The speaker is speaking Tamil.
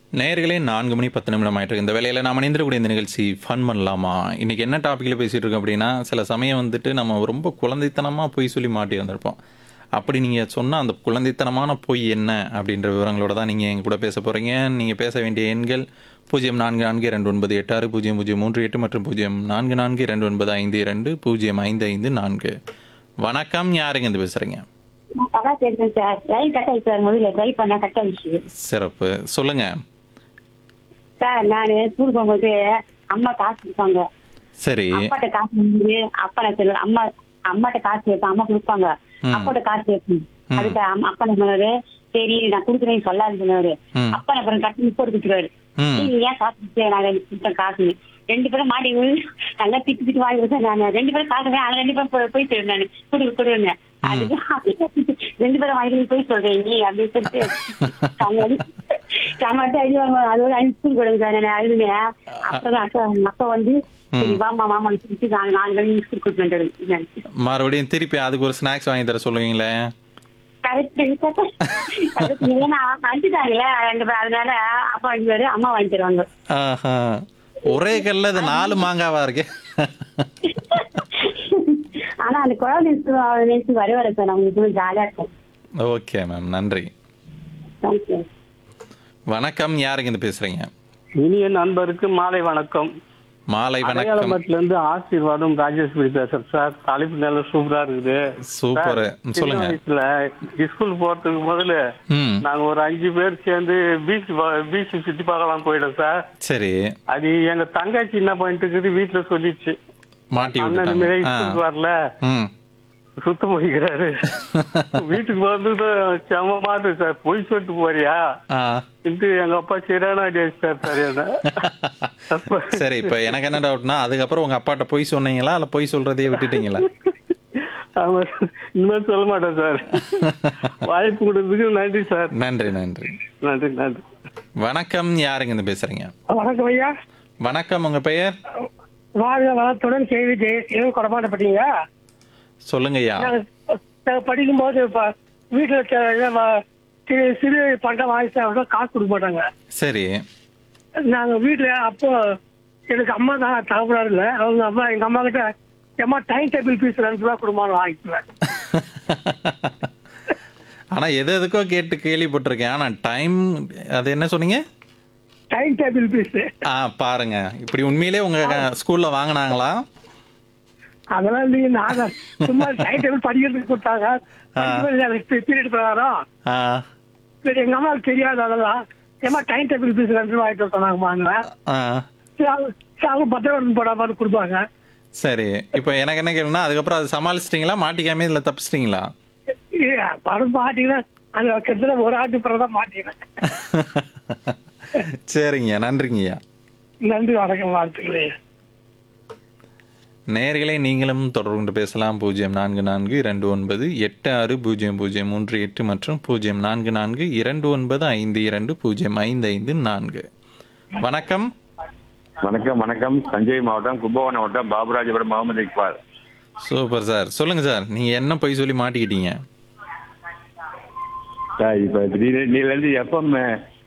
நேயர்களே நான்கு மணி பத்து நிமிடம் ஆயிட்டு இருக்கு. இந்த வேலையில் நாம் இணைந்திருக்கக்கூடிய இந்த நிகழ்ச்சி ஃபன் பண்ணலாமா இன்னைக்கு என்ன டாப்பிக்கில் பேசிட்டு இருக்கோம் அப்படின்னா சில சமயம் வந்துட்டு நம்ம ரொம்ப குழந்தைத்தனமாக பொய் சொல்லி மாட்டி வந்திருப்போம் அப்படி நீங்கள் சொன்ன அந்த குழந்தைத்தனமான பொய் என்ன அப்படின்ற விவரங்களோட தான் நீங்கள் எங்க கூட பேச போகிறீங்க நீங்கள் பேச வேண்டிய எண்கள் பூஜ்ஜியம் நான்கு நான்கு இரண்டு ஒன்பது எட்டு ஆறு பூஜ்ஜியம் பூஜ்ஜியம் மூன்று எட்டு மற்றும் பூஜ்ஜியம் நான்கு நான்கு இரண்டு ஒன்பது ஐந்து இரண்டு பூஜ்ஜியம் ஐந்து ஐந்து நான்கு வணக்கம் யாருங்க இருந்து பேசுகிறீங்க அதான் கேட்டேன் சார் ட்ரைவ் கட் ஆயிடுச்சு சார் முதல்ல ட்ரைவ் பண்ண கட் ஆயிடுச்சு சிறப்பு சொல்லுங்கள் சார் நான் ஸ்கூல் போகும்போது அம்மா காசு கொடுப்பாங்க சரி அப்பாட்ட காசு வந்து அப்பா நான் சொல்லுவேன் அம்மா அம்மாட்ட காசு வைப்பேன் அம்மா கொடுப்பாங்க ம். அப்பாட்ட காசு வைப்பேன் அதுக்கு அம்மா அப்பா என்ன சொன்னாரு சரி நான் கொடுக்குறேன் சொல்லாது சொன்னாரு ம். அப்பா என்ன பண்ண கட்டி முப்பது கொடுத்துருவாரு ம். நீ ஏன் காசு கொடுத்தேன் நான் ரெண்டு கொடுத்தேன் காசு ரெண்டு பேரும் மாடி விழு, நல்லா திட்டு திட்டு வாங்கி கொடுத்தேன் நான் ரெண்டு பேரும் காசு வேணும், ரெண்டு பேரும் போய் போய் சொல்லுவேன் நான் குடு குடுன்னு அதுக்கு ரெண்டு பேரும் வாங்கி போய் சொல்றேன் நீ அப்படின்னு சொல்லிட்டு சமாட்டு அடி வாங்க அதோட அஞ்சு ஸ்கூல் கொடுங்க சார் நான் அழுதுனேன் அப்பதான் அக்கா அப்பா வந்து சரி வாமா மாமா சொல்லிட்டு நான் நாலு மணி ஸ்கூல் கூட்டு வந்துடுறேன் மறுபடியும் திருப்பி அதுக்கு ஒரு ஸ்நாக்ஸ் வாங்கி தர சொல்லுவீங்களே கரெக்ட் ஏன்னா அடிச்சுட்டாங்களே ரெண்டு பேரும் அதனால அப்பா வாங்கிடுவாரு அம்மா வாங்கி தருவாங்க ஆஹா. ஒரே கல்ல அது நாலு மாங்காவா இருக்கு ஆனா அந்த குழந்தை நினைச்சு வர வர சார் அவங்களுக்கு ஜாலியா இருக்கும் ஓகே மேம் நன்றி தேங்க்யூ வணக்கம் யாருங்க இருந்து பேசுறீங்க இனிய நண்பருக்கு மாலை வணக்கம் மாலை வணக்கம் அடையாளமட்டில இருந்து ஆசீர்வாதம் ராஜேஸ்வரி பேசுறேன் சார் தலைப்பு நல்ல சூப்பரா இருக்குது சூப்பர் சின்ன சொல்லுங்க வயசுல ஸ்கூல் போறதுக்கு முதல்ல ம் நாங்க ஒரு அஞ்சு பேர் சேர்ந்து பீச் பீச் சுத்தி பார்க்கலாம் போயிட்டோம் சார் சரி அது எங்க தங்கச்சி என்ன பண்ணிட்டு இருக்குது வீட்டுல சொல்லிச்சு மாட்டி அண்ணன் இந்த மாதிரி ஸ்கூலுக்கு விட்டுட்டாங்க வரல ஆ. ம் சுத்தம் போய்க்கிறாரு வீட்டுக்கு வந்து செம மாட்டு சார் பொய் சொல்லிட்டு போறியா ஆ. இது எங்க அப்பா சரியான ஐடியா சார் சரியான சரி இப்ப எனக்கு என்ன டவுட்னா அதுக்கப்புறம் உங்க அப்பாட்ட பொய் சொன்னீங்களா இல்ல பொய் சொல்றதையே விட்டுட்டீங்களா ஆமா இனிமேல் சொல்ல மாட்டேன் சார் வாய்ப்பு கொடுத்ததுக்கு நன்றி சார் நன்றி நன்றி நன்றி நன்றி வணக்கம் யாருங்க இருந்து பேசுறீங்க வணக்கம் ஐயா வணக்கம் உங்க பெயர் வாழ்க வளத்துடன் கேள்வி எதுவும் குடமாட்டப்பட்டீங்க சொல்லுங்க ஐயா நாங்கள் படிக்கும்போது இப்போ வீட்டில் சிறு சிறு பண்டம் வாங்கி சாப்பிட்டா காசு கொடுக்க மாட்டாங்க சரி நாங்கள் வீட்டில் அப்போ எனக்கு அம்மா தான் தகவலாக இல்லை அவங்க அம்மா எங்கள் அம்மா கிட்ட அம்மா டைம் டேபிள் ஃபீஸ் ரெண்டு ரூபா கொடுமான்னு வாங்கிக்குவேன் ஆனா எது எதுக்கோ கேட்டு கேள்விப்பட்டிருக்கேன் ஆனா டைம் அது என்ன சொன்னீங்க டைம் டேபிள் ஃபீஸ் ஆ பாருங்க இப்படி உண்மையிலே உங்க ஸ்கூல்ல வாங்குனாங்களா அதெல்லாம் இல்லைங்க நாங்கள் சும்மா டைம் டேபிள் படிக்கிறதுக்கு கொடுத்தாங்க பீரியட் பிரகாரம் ஆ சரி எங்கள் அம்மாவுக்கு தெரியாது அதெல்லாம் ஏமா டைம் டேபிள் ஃபீஸ் ரெண்டு ரூபா வாங்கிட்டு வர சொன்னாங்க வாங்குவேன் ஆ சரி, அவங்க சரி, அவங்க பத்திரம் போடாம கொடுப்பாங்க சரி இப்போ எனக்கு என்ன கேளுன்னா அதுக்கப்புறம் அது சமாளிச்சிட்டீங்களா மாட்டிக்காம இதுல தப்பிச்சிட்டீங்களா ஏ, படம் மாட்டீங்கன்னா அந்த கிட்டத்தட்ட ஒரு ஆண்டு பிறகு தான் மாட்டீங்கன்னா சரிங்க நன்றிங்கய்யா நன்றி வணக்கம் வாழ்த்துக்களே நேயர்களே நீங்களும் தொடர்பு கொண்டு பேசலாம் பூஜ்ஜியம் நான்கு நான்கு இரண்டு ஒன்பது எட்டு ஆறு பூஜ்ஜியம் பூஜ்ஜியம் மூன்று எட்டு மற்றும் பூஜ்ஜியம் நான்கு நான்கு இரண்டு ஒன்பது ஐந்து இரண்டு பூஜ்ஜியம் ஐந்து ஐந்து நான்கு வணக்கம் வணக்கம் வணக்கம் தஞ்சை மாவட்டம் கும்பகோணம் மாவட்டம் பாபுராஜபுரம் முகமது இக்பால் சூப்பர் சார் சொல்லுங்க சார் நீங்க என்ன பொய் சொல்லி மாட்டிக்கிட்டீங்க சார் இப்போ திடீர்னு நீலேருந்து எஃப்எம்